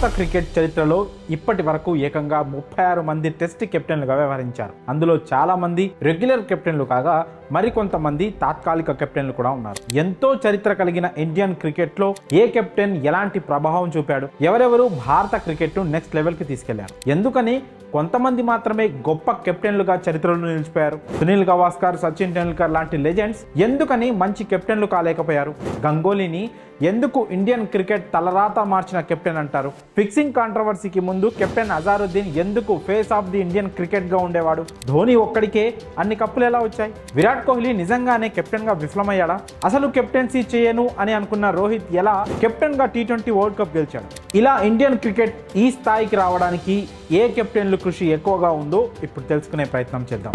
భారత క్రికెట్ చరిత్రలో ఇప్పటి వరకు ఏకంగా ముప్పై ఆరు మంది టెస్ట్ కెప్టెన్లుగా వ్యవహరించారు అందులో చాలా మంది రెగ్యులర్ కెప్టెన్లు కాగా మరికొంతమంది తాత్కాలిక కెప్టెన్లు కూడా ఉన్నారు ఎంతో చరిత్ర కలిగిన ఇండియన్ క్రికెట్ లో ఏ కెప్టెన్ ఎలాంటి ప్రభావం చూపాడు ఎవరెవరు భారత క్రికెట్ ను నెక్స్ట్ లెవెల్ కి తీసుకెళ్లారు ఎందుకని కొంతమంది మాత్రమే గొప్ప కెప్టెన్లుగా చరిత్రలో నిలిచిపోయారు సునీల్ గవాస్కర్ సచిన్ టెండూల్కర్ లాంటి లెజెండ్స్ ఎందుకని మంచి కెప్టెన్లు కాలేకపోయారు గంగోలీని ఎందుకు ఇండియన్ క్రికెట్ తలరాత మార్చిన కెప్టెన్ అంటారు ఫిక్సింగ్ కాంట్రవర్సీకి ముందు కెప్టెన్ అజారుద్దీన్ ఎందుకు face of the Indian cricket గా ఉండేవాడు ధోని ఒక్కడికే అన్ని కప్పులు ఎలా వచ్చాయి విరాట్ కోహ్లీ నిజంగానే కెప్టెన్ గా విఫలమయ్యాడా అసలు కెప్టెన్సీ చేయను అని అనుకున్న రోహిత్ ఎలా కెప్టెన్ గా టీ ట్వంటీ వరల్డ్ కప్ గెలిచాడు ఇలా ఇండియన్ క్రికెట్ ఈ స్థాయికి రావడానికి ఏ కెప్టెన్లు కృషి ఎక్కువగా ఉందో ఇప్పుడు తెలుసుకునే ప్రయత్నం చేద్దాం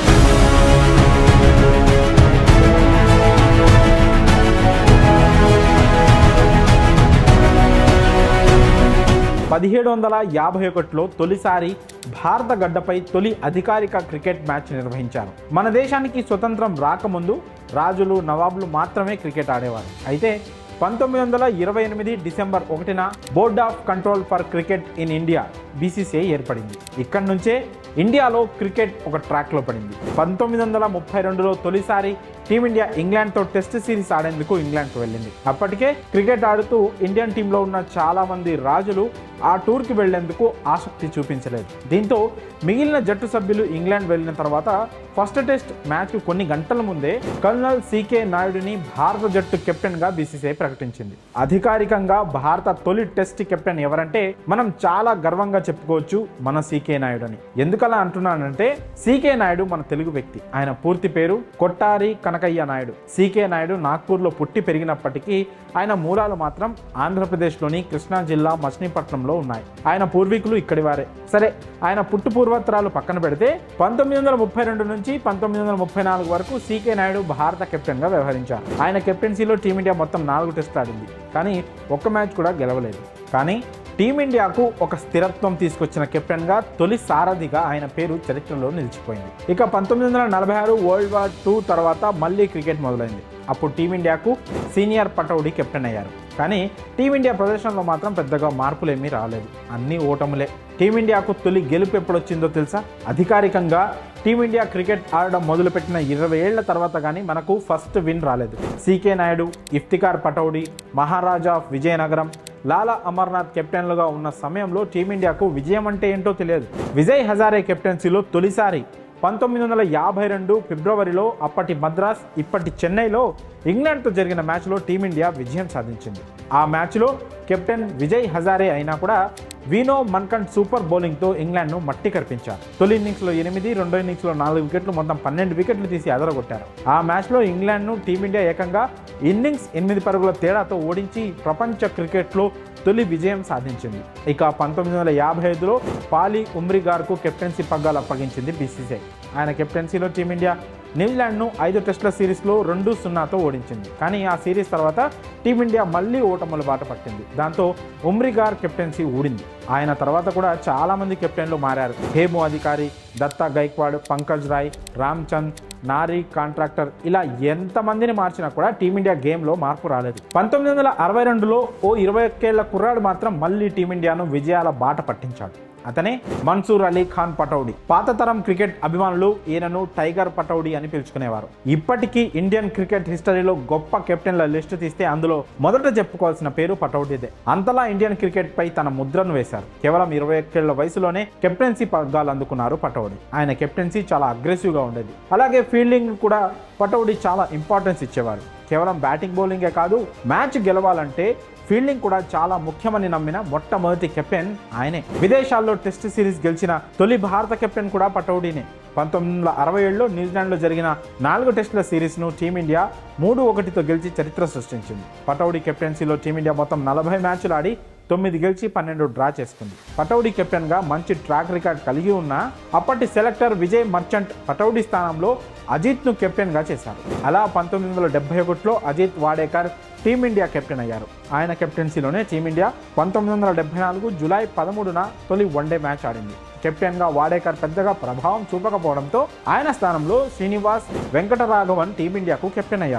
పదిహేడు వందల యాభై ఒకటిలో తొలిసారి భారత గడ్డపై తొలి అధికారిక క్రికెట్ మ్యాచ్ నిర్వహించారు మన దేశానికి స్వతంత్రం రాకముందు రాజులు నవాబులు మాత్రమే క్రికెట్ ఆడేవారు అయితే పంతొమ్మిది వందల ఇరవై ఎనిమిది డిసెంబర్ ఒకటిన board of control for cricket in India BCCI ఏర్పడింది ఇక్కడి నుంచే ఇండియాలో క్రికెట్ ఒక ట్రాక్లో పడింది పంతొమ్మిది వందల ముప్పై రెండులో తొలిసారి టీమిండియా ఇంగ్లాండ్తో టెస్ట్ సిరీస్ ఆడేందుకు ఇంగ్లాండ్కు వెళ్ళింది అప్పటికే క్రికెట్ ఆడుతూ ఇండియన్ టీంలో ఉన్న చాలా మంది రాజులు ఆ టూర్కి వెళ్లేందుకు ఆసక్తి చూపించలేదు దీంతో మిగిలిన జట్టు సభ్యులు ఇంగ్లాండ్ వెళ్ళిన తర్వాత ఫస్ట్ టెస్ట్ మ్యాచ్ కొన్ని గంటల ముందే కర్నల్ సికే నాయుడుని భారత జట్టు కెప్టెన్ గా బీసీసీఐ ప్రకటించింది అధికారికంగా భారత తొలి టెస్ట్ కెప్టెన్ ఎవరంటే మనం చాలా గర్వంగా చెప్పుకోవచ్చు మన సికే నాయుడు అని ఎందుకలా అంటున్నానంటే సికే నాయుడు మన తెలుగు వ్యక్తి ఆయన పూర్తి పేరు కొట్టారి కనకయ్య నాయుడు సికే నాయుడు నాగ్పూర్లో పుట్టి పెరిగినప్పటికీ ఆయన మూలాలు మాత్రం ఆంధ్రప్రదేశ్లోని కృష్ణా జిల్లా మచిలీపట్నంలో ఉన్నాయి ఆయన పూర్వీకులు ఇక్కడి వారే సరే ఆయన పుట్టు పూర్వత్రాలు పక్కన పెడితే పంతొమ్మిది వందల ముప్పై రెండు నుంచి పంతొమ్మిది వందల ముప్పై నాలుగు వరకు సీకే నాయుడు భారత కెప్టెన్గా వ్యవహరించారు ఆయన కెప్టెన్సీలో టీమిండియా మొత్తం నాలుగు టెస్టులు ఆడింది కానీ ఒక్క మ్యాచ్ కూడా గెలవలేదు కానీ టీమిండియాకు ఒక స్థిరత్వం తీసుకొచ్చిన కెప్టెన్గా తొలి సారథిగా ఆయన పేరు చరిత్రలో నిలిచిపోయింది ఇక పంతొమ్మిది వందల నలభై ఆరు వరల్డ్ వార్ టూ తర్వాత మళ్ళీ క్రికెట్ మొదలైంది అప్పుడు టీమిండియాకు సీనియర్ పటౌడి కెప్టెన్ అయ్యారు కానీ టీమిండియా ప్రదర్శనలో మాత్రం పెద్దగా మార్పులేమీ రాలేదు అన్ని ఓటములే టీమిండియాకు తొలి గెలుపు ఎప్పుడొచ్చిందో తెలుసా అధికారికంగా టీమిండియా క్రికెట్ ఆడడం మొదలుపెట్టిన ఇరవై ఏళ్ల తర్వాత కానీ మనకు ఫస్ట్ విన్ రాలేదు సీకే నాయుడు ఇఫ్తికార్ పటౌడి మహారాజా ఆఫ్ విజయనగరం లాలా అమర్నాథ్ కెప్టెన్లుగా ఉన్న సమయంలో టీమిండియాకు విజయం అంటే ఏంటో తెలియదు విజయ్ హజారే కెప్టెన్సీలో తొలిసారి పంతొమ్మిది వందల యాభై రెండు ఫిబ్రవరిలో అప్పటి మద్రాస్ ఇప్పటి చెన్నైలో ఇంగ్లాండ్తో జరిగిన మ్యాచ్లో టీమిండియా విజయం సాధించింది ఆ మ్యాచ్లో కెప్టెన్ విజయ్ హజారే అయినా కూడా వీనో మన్కండ్ సూపర్ బౌలింగ్తో ఇంగ్లాండ్ను మట్టి కనిపించారు తొలి ఇన్నింగ్స్లో ఎనిమిది రెండో ఇన్నింగ్స్లో నాలుగు వికెట్లు మొత్తం పన్నెండు వికెట్లు తీసి అదరగొట్టారు ఆ మ్యాచ్లో ఇంగ్లాండ్ను టీమిండియా ఏకంగా ఇన్నింగ్స్ ఎనిమిది పరుగుల తేడాతో ఓడించి ప్రపంచ క్రికెట్లో తొలి విజయం సాధించింది ఇక పంతొమ్మిది వందల యాభై ఐదులో పాలి ఉమ్రిగార్కు కెప్టెన్సీ పగ్గాలు అప్పగించింది బీసీసీఐ ఆయన కెప్టెన్సీలో టీమిండియా న్యూజిలాండ్ను ఐదు టెస్టుల సిరీస్లో రెండు సున్నాతో ఓడించింది కానీ ఆ సిరీస్ తర్వాత టీమిండియా మళ్ళీ ఓటముల బాట పట్టింది దాంతో ఉమ్రిగార్ కెప్టెన్సీ ఊడింది ఆయన తర్వాత కూడా చాలా మంది కెప్టెన్లు మారారు హేము అధికారి దత్తా గైక్వాడ్ పంకజ్ రాయ్ రామ్ చంద్ నారీ కాంట్రాక్టర్ ఇలా ఎంతమందిని మార్చినా కూడా టీమిండియా గేమ్లో మార్పు రాలేదు పంతొమ్మిది వందల అరవై రెండులో ఓ ఇరవై ఒక్కేళ్ల కుర్రాడు మాత్రం మళ్ళీ టీమిండియాను విజయాల బాట పట్టించాడు అతనే మన్సూర్ అలీ ఖాన్ పటౌడి పాత తరం క్రికెట్ అభిమానులు ఈయనను టైగర్ పటౌడి అని పిలుచుకునేవారు ఇప్పటికీ ఇండియన్ క్రికెట్ హిస్టరీలో గొప్ప కెప్టెన్ల లిస్టు తీస్తే అందులో మొదట చెప్పుకోవాల్సిన పేరు పటౌడిదే అంతలా ఇండియన్ క్రికెట్ పై తన ముద్రను వేశారు కేవలం ఇరవై ఒక్కేళ్ల వయసులోనే కెప్టెన్సీ పగ్గాలు అందుకున్నారు పటౌడి ఆయన కెప్టెన్సీ చాలా అగ్రెసివ్ గా ఉండేది అలాగే ఫీల్డింగ్ కూడా పటౌడి చాలా ఇంపార్టెన్స్ ఇచ్చేవారు కేవలం బ్యాటింగ్ బౌలింగే కాదు మ్యాచ్ గెలవాలంటే ఫీల్డింగ్ కూడా చాలా ముఖ్యమని నమ్మిన మొట్టమొదటి కెప్టెన్ ఆయనే విదేశాల్లో టెస్ట్ సిరీస్ గెలిచిన తొలి భారత కెప్టెన్ కూడా పటౌడీనే పంతొమ్మిది వందల అరవై ఏడులో న్యూజిలాండ్లో జరిగిన నాలుగు టెస్టుల సిరీస్ను టీమిండియా మూడు ఒకటితో గెలిచి చరిత్ర సృష్టించింది పటౌడి కెప్టెన్సీలో టీమిండియా మొత్తం నలభై మ్యాచ్లు ఆడి తొమ్మిది గెలిచి పన్నెండు డ్రా చేసుకుంది పటౌడి కెప్టెన్గా మంచి ట్రాక్ రికార్డ్ కలిగి ఉన్న అప్పటి సెలెక్టర్ విజయ్ మర్చంట్ పటౌడి స్థానంలో అజిత్ను కెప్టెన్గా చేశారు అలా పంతొమ్మిది వందల డెబ్బై ఒకటిలో అజిత్ వాడేకర్ టీమిండియా కెప్టెన్ అయ్యారు ఆయన కెప్టెన్సీలోనే టీమిండియా పంతొమ్మిది వందల డెబ్బై నాలుగు జూలై పదమూడున తొలి వన్డే మ్యాచ్ ఆడింది కెప్టెన్గా వాడేకర్ పెద్దగా ప్రభావం చూపకపోవడంతో ఆయన స్థానంలో శ్రీనివాస్ వెంకటరాఘవన్ టీమిండియాకు కెప్టెన్ అయ్యారు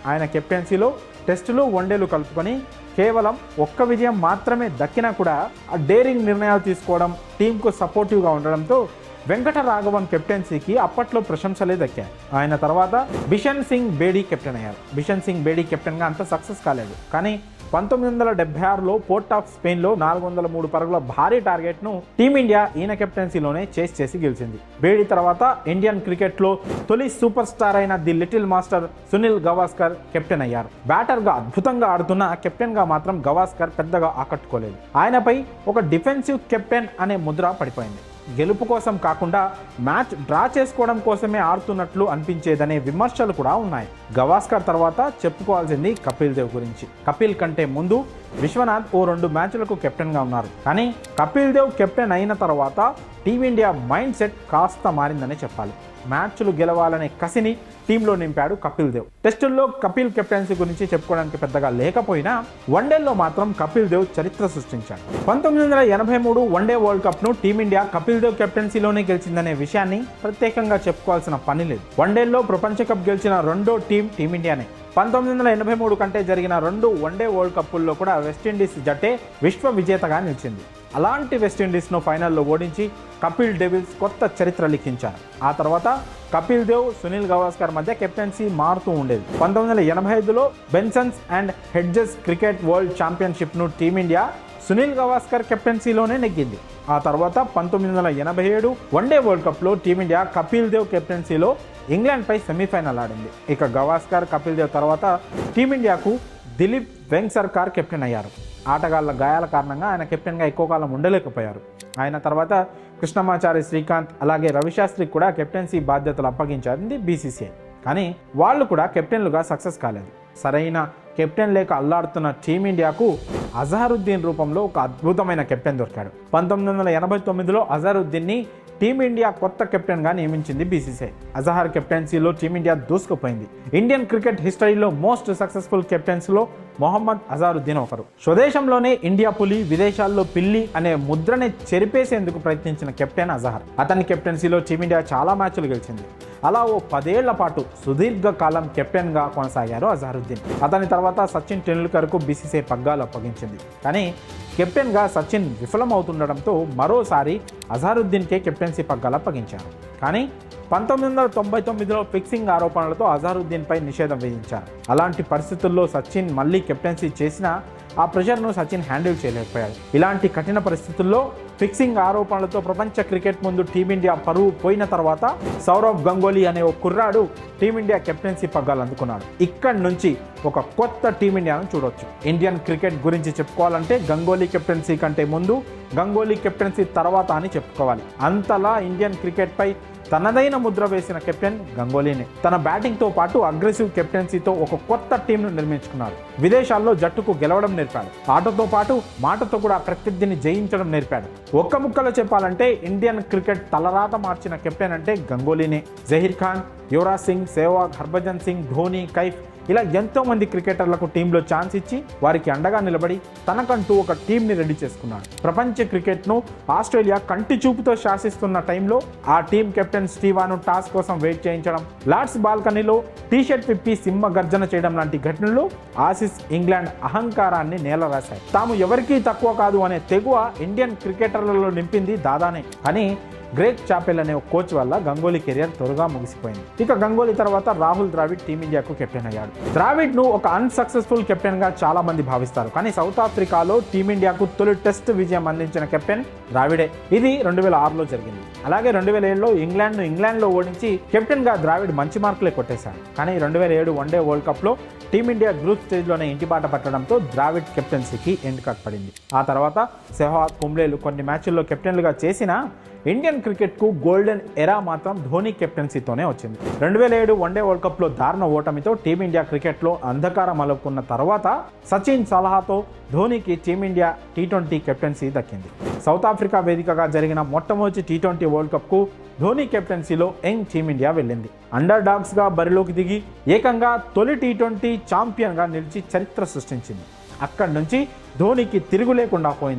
ఆయన కెప్టెన్సీలో టెస్టులు వన్డేలు కలుపుకొని కేవలం ఒక్క విజయం మాత్రమే దక్కినా కూడా ఆ డేరింగ్ నిర్ణయాలు తీసుకోవడం టీంకు సపోర్టివ్గా ఉండడంతో వెంకట రాఘవన్ కెప్టెన్సీకి అప్పట్లో ప్రశంసలే దక్కాయి ఆయన తర్వాత బిషన్ సింగ్ బేడీ కెప్టెన్ అయ్యారు బిషన్ సింగ్ బేడీ కెప్టెన్గా అంత సక్సెస్ కాలేదు కానీ పంతొమ్మిది వందల డెబ్బై ఆరులో పోర్ట్ ఆఫ్ స్పెయిన్లో నాలుగు వందల మూడు పరుగుల భారీ టార్గెట్ను టీమిండియా ఈయన కెప్టెన్సీలోనే చేసి చేసి గెలిచింది బేడీ తర్వాత ఇండియన్ క్రికెట్లో తొలి సూపర్ స్టార్ అయిన the little master Sunil Gavaskar captain అయ్యారు బ్యాటర్గా అద్భుతంగా ఆడుతున్న కెప్టెన్గా మాత్రం గవాస్కర్ పెద్దగా ఆకట్టుకోలేదు ఆయనపై ఒక డిఫెన్సివ్ కెప్టెన్ అనే ముద్ర పడిపోయింది గెలుపు కోసం కాకుండా మ్యాచ్ డ్రా చేసుకోవడం కోసమే ఆడుతున్నట్లు అనిపించేదనే విమర్శలు కూడా ఉన్నాయి గవాస్కర్ తర్వాత చెప్పుకోవాల్సింది కపిల్ దేవ్ గురించి కపిల్ కంటే ముందు విశ్వనాథ్ ఓ రెండు మ్యాచ్లకు కెప్టెన్గా ఉన్నారు కానీ కపిల్ దేవ్ కెప్టెన్ అయిన తర్వాత టీమిండియా మైండ్ సెట్ కాస్త మారిందనే చెప్పాలి మ్యాచ్లు గెలవాలనే కసిని టీంలో నింపాడు కపిల్ దేవ్ టెస్టుల్లో కపిల్ కెప్టెన్సీ గురించి చెప్పుకోవడానికి పెద్దగా లేకపోయినా వన్డేల్లో మాత్రం కపిల్ దేవ్ చరిత్ర సృష్టించాడు పంతొమ్మిది వందల ఎనభై మూడు వన్డే వరల్డ్ కప్ను టీమిండియా కపిల్ దేవ్ కెప్టెన్సీలోనే గెలిచిందనే విషయాన్ని ప్రత్యేకంగా చెప్పుకోవాల్సిన పని లేదు వన్డేల్లో ప్రపంచ కప్ గెలిచిన రెండో టీం టీమిండియానే పంతొమ్మిది వందల ఎనభై మూడు కంటే జరిగిన రెండు వన్డే వరల్డ్ కప్పుల్లో కూడా వెస్టిండీస్ జట్టే విశ్వ విజేతగా నిలిచింది అలాంటి వెస్టిండీస్ను ఫైనల్లో ఓడించి కపిల్ డెవిల్స్ కొత్త చరిత్ర లిఖించారు ఆ తర్వాత కపిల్ దేవ్ సునీల్ గవాస్కర్ మధ్య కెప్టెన్సీ మారుతూ ఉండేది పంతొమ్మిది వందల ఎనభై ఐదులో Bensons and Hedges cricket world ఛాంపియన్షిప్ను టీమిండియా సునీల్ గవాస్కర్ కెప్టెన్సీలోనే నెగ్గింది ఆ తర్వాత పంతొమ్మిది వందల ఎనభై ఏడు వన్డే వరల్డ్ కప్లో టీమిండియా కపిల్ దేవ్ కెప్టెన్సీలో ఇంగ్లాండ్పై సెమీఫైనల్ ఆడింది ఇక గవాస్కర్ కపిల్ దేవ్ తర్వాత టీమిండియాకు దిలీప్ వెంగ్ సర్కార్ కెప్టెన్ అయ్యారు ఆటగాళ్ల గాయాల కారణంగా ఆయన కెప్టెన్గా ఎక్కువ కాలం ఉండలేకపోయారు ఆయన తర్వాత కృష్ణమాచారి శ్రీకాంత్ అలాగే రవిశాస్త్రికి కూడా కెప్టెన్సీ బాధ్యతలు అప్పగించారింది బీసీసీఐ కానీ వాళ్ళు కూడా కెప్టెన్లుగా సక్సెస్ కాలేదు సరైన కెప్టెన్ లేక అల్లాడుతున్న టీమిండియాకు అజహరుద్దీన్ రూపంలో ఒక అద్భుతమైన కెప్టెన్ దొరికాడు పంతొమ్మిది వందల ఎనభై తొమ్మిదిలో అజహరుద్దీన్ని టీమిండియా కొత్త కెప్టెన్గా నియమించింది బీసీసీఐ అజహర్ కెప్టెన్సీలో టీమిండియా దూసుకుపోయింది ఇండియన్ క్రికెట్ హిస్టరీలో మోస్ట్ సక్సెస్ఫుల్ కెప్టెన్స్లో మొహమ్మద్ అజారుద్దీన్ ఒకరు స్వదేశంలోనే ఇండియా పులి విదేశాల్లో పిల్లి అనే ముద్రని చెరిపేసేందుకు ప్రయత్నించిన కెప్టెన్ అజహర్ అతని కెప్టెన్సీలో టీమిండియా చాలా మ్యాచ్లు గెలిచింది అలా ఓ పదేళ్ల పాటు సుదీర్ఘ కాలం కెప్టెన్గా కొనసాగారు అజహరుద్దీన్ అతని తర్వాత సచిన్ టెండూల్కర్కు బీసీసీ పగ్గాలు అప్పగించింది కానీ కెప్టెన్గా సచిన్ విఫలమవుతుండడంతో మరోసారి అజహరుద్దీన్కే కెప్టెన్సీ పగ్గాలు అప్పగించారు కానీ పంతొమ్మిది వందల తొంభై తొమ్మిదిలో ఫిక్సింగ్ ఆరోపణలతో అజహరుద్దీన్పై నిషేధం విధించారు అలాంటి పరిస్థితుల్లో సచిన్ మళ్ళీ కెప్టెన్సీ చేసినా ఆ ప్రెషర్ను సచిన్ హ్యాండిల్ చేయలేకపోయాడు ఇలాంటి కఠిన పరిస్థితుల్లో ఫిక్సింగ్ ఆరోపణలతో ప్రపంచ క్రికెట్ ముందు టీమిండియా పరువు పోయిన తర్వాత సౌరవ్ గంగోలీ అనే ఒక కుర్రాడు టీమిండియా కెప్టెన్సీ పగ్గాలు అందుకున్నాడు ఇక్కడి నుంచి ఒక కొత్త టీమిండియాను చూడొచ్చు ఇండియన్ క్రికెట్ గురించి చెప్పుకోవాలంటే గంగోలీ కెప్టెన్సీ కంటే ముందు గంగోలీ కెప్టెన్సీ తర్వాత అని చెప్పుకోవాలి అంతలా ఇండియన్ క్రికెట్పై తనదైన ముద్ర వేసిన కెప్టెన్ గంగోలీనే తన బ్యాటింగ్తో పాటు అగ్రెసివ్ కెప్టెన్సీతో ఒక కొత్త టీంను నిర్మించుకున్నాడు విదేశాల్లో జట్టుకు గెలవడం నేర్పాడు ఆటతో పాటు మాటతో కూడా ప్రత్యర్థిని జయించడం నేర్పాడు ఒక్క ముక్కలో చెప్పాలంటే ఇండియన్ క్రికెట్ తలరాత మార్చిన కెప్టెన్ అంటే గంగోలీనే జహీర్ ఖాన్ యువరాజ్ సింగ్ సెహ్వాగ్ హర్భజన్ సింగ్ ధోని కైఫ్ ఇలా ఎంతో మంది క్రికెటర్లకు టీంలో ఛాన్స్ ఇచ్చి వారికి అండగా నిలబడి తనకంటూ ఒక టీంని రెడీ చేసుకున్నాడు ప్రపంచ క్రికెట్ను ఆస్ట్రేలియా కంటి చూపుతో శాసిస్తున్న టైంలో ఆ టీం కెప్టెన్ స్టీవాను టాస్ కోసం వెయిట్ చేయించడం లార్డ్స్ బాల్కనీలో టీషర్ట్ విప్పి సింహ గర్జన చేయడం లాంటి ఘటనలు ఆసిస్ ఇంగ్లాండ్ అహంకారాన్ని నేలరాశాయి తాము ఎవరికీ తక్కువ కాదు అనే తెగువ ఇండియన్ క్రికెటర్లలో నింపింది దాదానే కానీ గ్రేట్ చాపెల్ అనే ఒక కోచ్ వల్ల గంగోలీ కెరియర్ త్వరగా ముగిసిపోయింది ఇక గంగోలీ తర్వాత రాహుల్ ద్రావిడ్ టీమిండియాకు కెప్టెన్ అయ్యాడు ద్రావిడ్ ను ఒక అన్సక్సెస్ఫుల్ కెప్టెన్ గా చాలా మంది భావిస్తారు కానీ సౌత్ ఆఫ్రికాలో టీమిండియాకు తొలి టెస్ట్ విజయం అందించిన కెప్టెన్ ద్రావిడే ఇది రెండు వేల ఆరులో జరిగింది అలాగే రెండు వేల ఏడులో ఇంగ్లాండ్ ను ఇంగ్లాండ్ లో ఓడించి కెప్టెన్ గా ద్రావిడ్ మంచి మార్కులే కొట్టేశాడు కానీ రెండు వేల ఏడు వన్డే వరల్డ్ కప్ లో టీమిండియా గ్రూప్ స్టేజ్లోనే ఇంటిబాట పట్టడంతో ద్రావిడ్ కెప్టెన్సీకి ఎండ్ కట్ పడింది ఆ తర్వాత సెహ్వాగ్ కుంబ్లేలు కొన్ని మ్యాచ్ల్లో కెప్టెన్లుగా చేసినా ఇండియన్ క్రికెట్కు గోల్డెన్ ఎరా మాత్రం ధోని కెప్టెన్సీతోనే వచ్చింది రెండు వేల ఏడు వన్డే వరల్డ్ కప్లో దారుణ ఓటమితో టీమిండియా క్రికెట్లో అంధకారం అలుపుకున్న తర్వాత సచిన్ సలహాతో ధోనికి టీమిండియా టీ ట్వంటీ కెప్టెన్సీ దక్కింది సౌత్ ఆఫ్రికా వేదికగా జరిగిన మొట్టమొదటి టీ ట్వంటీ వరల్డ్ కప్కు ధోని కెప్టెన్సీలో యంగ్ టీమిండియా వెళ్ళింది అండర్ డాగ్స్గా బరిలోకి దిగి ఏకంగా తొలి టీ ట్వంటీ ఛాంపియన్గా నిలిచి చరిత్ర సృష్టించింది అక్కడి నుంచి ధోనికి తిరుగు లేకుండా పోయింది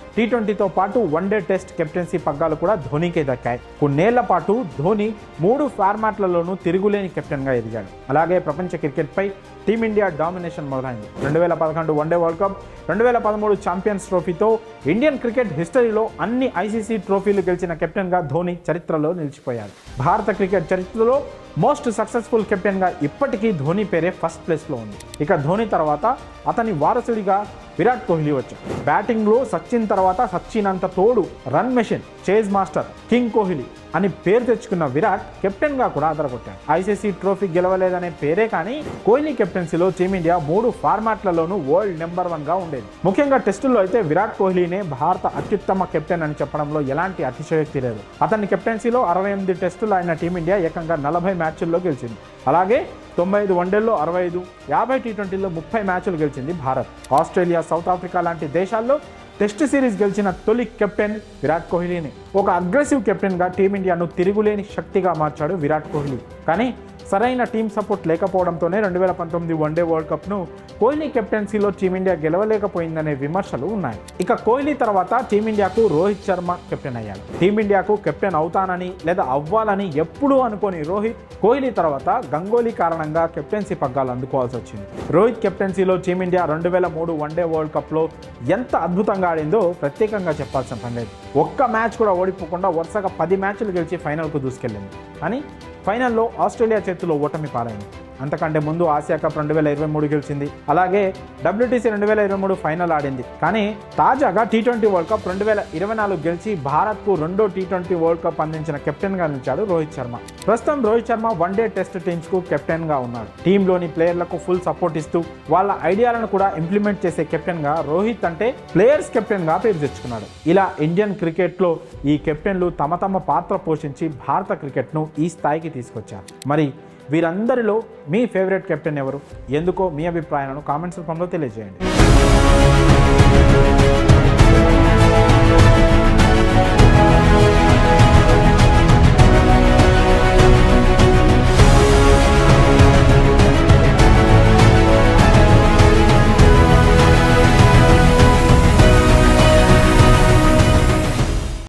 టీ ట్వంటీతో పాటు వన్డే టెస్ట్ కెప్టెన్సీ పగ్గాలు కూడా ధోనీకే దక్కాయి కొన్నేళ్ల పాటు ధోని మూడు ఫార్మాట్లలోనూ తిరుగులేని కెప్టెన్గా ఎదిగాడు అలాగే ప్రపంచ క్రికెట్పై టీమిండియా డామినేషన్ మొదలైంది రెండు వేల పదకొండు వన్డే వరల్డ్ కప్ రెండు వేల పదమూడు ఛాంపియన్స్ ట్రోఫీతో ఇండియన్ క్రికెట్ హిస్టరీలో అన్ని ఐసీసీ ట్రోఫీలు గెలిచిన కెప్టెన్గా ధోని చరిత్రలో నిలిచిపోయాడు భారత క్రికెట్ చరిత్రలో మోస్ట్ సక్సెస్ఫుల్ కెప్టెన్గా ఇప్పటికీ ధోని పేరే ఫస్ట్ ప్లేస్లో ఉంది ఇక ధోని తర్వాత అతని వారసుడిగా విరాట్ కోహ్లీ వచ్చాడు బ్యాటింగ్లో సచిన్ తర్వాత సచిన్ అంత తోడు run machine chase master king Kohli అని పేరు తెచ్చుకున్న విరాట్ కెప్టెన్గా కూడా అదరగొట్టాడు ఐసీసీ ట్రోఫీ గెలవలేదనే పేరే కానీ కోహ్లీ కెప్టెన్సీలో టీమిండియా మూడు ఫార్మాట్లలోనూ వరల్డ్ నెంబర్ వన్గా ఉండేది ముఖ్యంగా టెస్టుల్లో అయితే విరాట్ కోహ్లీనే భారత అత్యుత్తమ కెప్టెన్ అని చెప్పడంలో ఎలాంటి అతిశయోక్తి లేదు అతని కెప్టెన్సీలో అరవై ఎనిమిది టెస్టులు అయిన టీమిండియా ఏకంగా నలభై మ్యాచ్ల్లో గెలిచింది అలాగే తొంభై ఐదు వన్డేల్లో అరవై ఐదు యాభై టీ ట్వంటీలో ముప్పై మ్యాచ్లు గెలిచింది భారత్ ఆస్ట్రేలియా సౌత్ ఆఫ్రికా లాంటి దేశాల్లో టెస్ట్ సిరీస్ గెలిచిన తొలి కెప్టెన్ విరాట్ కోహ్లీని ఒక అగ్రెసివ్ కెప్టెన్గా టీమిండియాను తిరుగులేని శక్తిగా మార్చాడు విరాట్ కోహ్లీ కానీ సరైన టీం సపోర్ట్ లేకపోవడంతోనే రెండు వేల పంతొమ్మిది వన్డే వరల్డ్ కప్ను కోహ్లీ కెప్టెన్సీలో టీమిండియా గెలవలేకపోయిందనే విమర్శలు ఉన్నాయి ఇక కోహ్లీ తర్వాత టీమిండియాకు రోహిత్ శర్మ కెప్టెన్ అయ్యాడు టీమిండియాకు కెప్టెన్ అవుతానని లేదా అవ్వాలని ఎప్పుడూ అనుకోని రోహిత్ కోహ్లీ తర్వాత గంగోలీ కారణంగా కెప్టెన్సీ పగ్గాలు అందుకోవాల్సి వచ్చింది రోహిత్ కెప్టెన్సీలో టీమిండియా రెండు వేల మూడు వన్డే వరల్డ్ కప్లో ఎంత అద్భుతంగా ఆడిందో ప్రత్యేకంగా చెప్పాల్సిన పని లేదు ఒక్క మ్యాచ్ కూడా ఓడిపోకుండా వరుసగా పది మ్యాచ్లు గెలిచి ఫైనల్కు దూసుకెళ్ళింది కానీ ఫైనల్లో ఆస్ట్రేలియా చేతిలో ఓటమి పాలైంది అంతకంటే ముందు ఆసియా కప్ రెండు వేల ఇరవై మూడు గెలిచింది అలాగే డబ్ల్యూటీసీ రెండు వేల ఇరవై మూడు ఫైనల్ ఆడింది కానీ తాజాగా టీ ట్వంటీ వరల్డ్ కప్ రెండు వేల ఇరవై నాలుగు గెలిచి భారత్కు రెండో టీ ట్వంటీ వరల్డ్ కప్ అందించిన కెప్టెన్గా నిలిచాడు రోహిత్ శర్మ ప్రస్తుతం రోహిత్ శర్మ వన్డే టెస్ట్ టీమ్స్కు కెప్టెన్గా ఉన్నాడు టీంలోని ప్లేయర్లకు ఫుల్ సపోర్ట్ ఇస్తూ వాళ్ళ ఐడియాలను కూడా ఇంప్లిమెంట్ చేసే కెప్టెన్గా రోహిత్ అంటే ప్లేయర్స్ కెప్టెన్గా పేరు తెచ్చుకున్నాడు ఇలా ఇండియన్ క్రికెట్లో ఈ కెప్టెన్లు తమ తమ పాత్ర పోషించి భారత క్రికెట్ను ఈ స్థాయికి తీసుకొచ్చారు మరి వీరందరిలో మీ ఫేవరెట్ కెప్టెన్ ఎవరు ఎందుకో మీ అభిప్రాయాలను కామెంట్స్ రూపంలో తెలియజేయండి